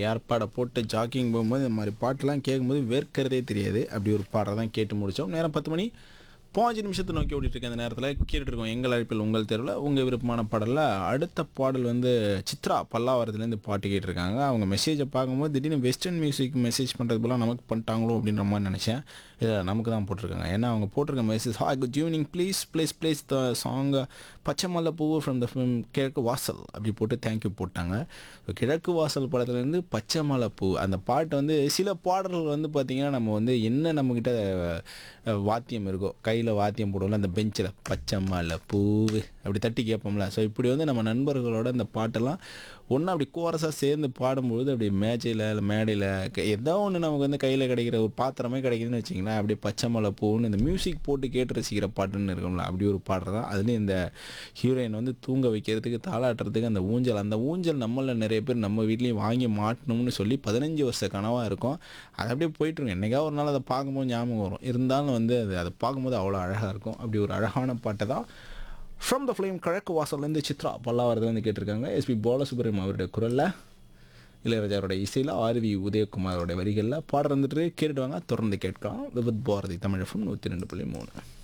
ஏற்பாடை போட்டு ஜாக்கிங் போகும்போது இந்த மாதிரி பாட்டெலாம் கேட்கும்போது வேர்க்கிறதே தெரியாது அப்படி ஒரு பாடலை தான் கேட்டு முடித்தோம் நேரம் பத்து மணி பாஞ்சு நிமிஷத்தை நோக்கி ஓடிட்டு இருக்க இந்த நேரத்தில் கேட்டுட்டு இருக்கோம் எங்கள் அழைப்பில் உங்கள் தெருவில் உங்கள் விருப்பமான பாடலில் அடுத்த பாடல் வந்து சித்ரா பல்லாவரத்துலேருந்து பாட்டு கேட்டிருக்காங்க அவங்க மெசேஜை பார்க்கும்போது திடீர்னு வெஸ்டர்ன் மியூசிக் மெசேஜ் பண்ணுறது போல நமக்கு பண்ணிட்டாங்களோ அப்படின்ற மாதிரி நினச்சேன் இல்லை நமக்கு தான் போட்டிருக்காங்க ஏன்னா அவங்க போட்டிருக்க message hi good evening please please please the song Pachai Malla பூ ஃப்ரம் த ஃபிலிம் கிழக்கு வாசல் அப்படி போட்டு தேங்க்யூ போட்டாங்க இப்போ கிழக்கு வாசல் படத்துலேருந்து பச்சை மலை பூ அந்த பாட்டு வந்து சில பாடல்கள் வந்து பார்த்திங்கன்னா நம்ம வந்து என்ன நம்மக்கிட்ட அஹ், வாத்தியம் இருக்கோ கையில் வாத்தியம் போடுவோம்ல அந்த பெஞ்சில் பச்சை மலை பூவு அப்படி தட்டி கேட்போம்ல ஸோ இப்படி வந்து நம்ம நண்பர்களோட இந்த பாட்டெல்லாம் ஒன்றா அப்படி கோரஸாக சேர்ந்து பாடும்பொழுது அப்படி மேஜையில் இல்லை மேடையில் ஏதோ ஒன்று நமக்கு வந்து கையில் கிடைக்கிற ஒரு பாத்திரமே கிடைக்குதுன்னு வச்சிங்களேன் அப்படியே பச்சை மலை பூன்னு இந்த மியூசிக் போட்டு கேட்டு ரசிக்கிற பாட்டுன்னு இருக்கும்ல அப்படி ஒரு பாட்டு தான் அதுலேயும் இந்த ஹீரோயின் வந்து தூங்க வைக்கிறதுக்கு தாளாட்டுறதுக்கு அந்த ஊஞ்சல் அந்த ஊஞ்சல் நம்மள நிறைய பேர் நம்ம வீட்லேயும் வாங்கி மாட்டணும்னு சொல்லி பதினஞ்சு வருஷ கனவாக இருக்கும் அது அப்படியே போயிட்டுருங்க என்னைக்கா ஒரு நாள் அதை பார்க்கும்போது ஞாபகம் வரும் இருந்தாலும் வந்து அது அதை பார்க்கும்போது அவ்வளோ அழகாக இருக்கும் அப்படி ஒரு அழகான பாட்டை தான் ஃப்ரம் த ஃப்ளேம் கிழக்கு வாசல்லேருந்து சித்ரா பல்லாவரத்துலேருந்து கேட்டிருக்காங்க எஸ்பி பாலசுப்ரமணியம் அவருடைய குரலில் இளையராஜாவோட இசையில் ஆர்வி உதயகுமாரோட வரிகளில் பாடுற வந்துட்டு கேட்டுட்டு வாங்க தொடர்ந்து கேட்கலாம் வித் பாரதி தமிழ் எஃப்எம் நூற்றி ரெண்டு புள்ளி மூணு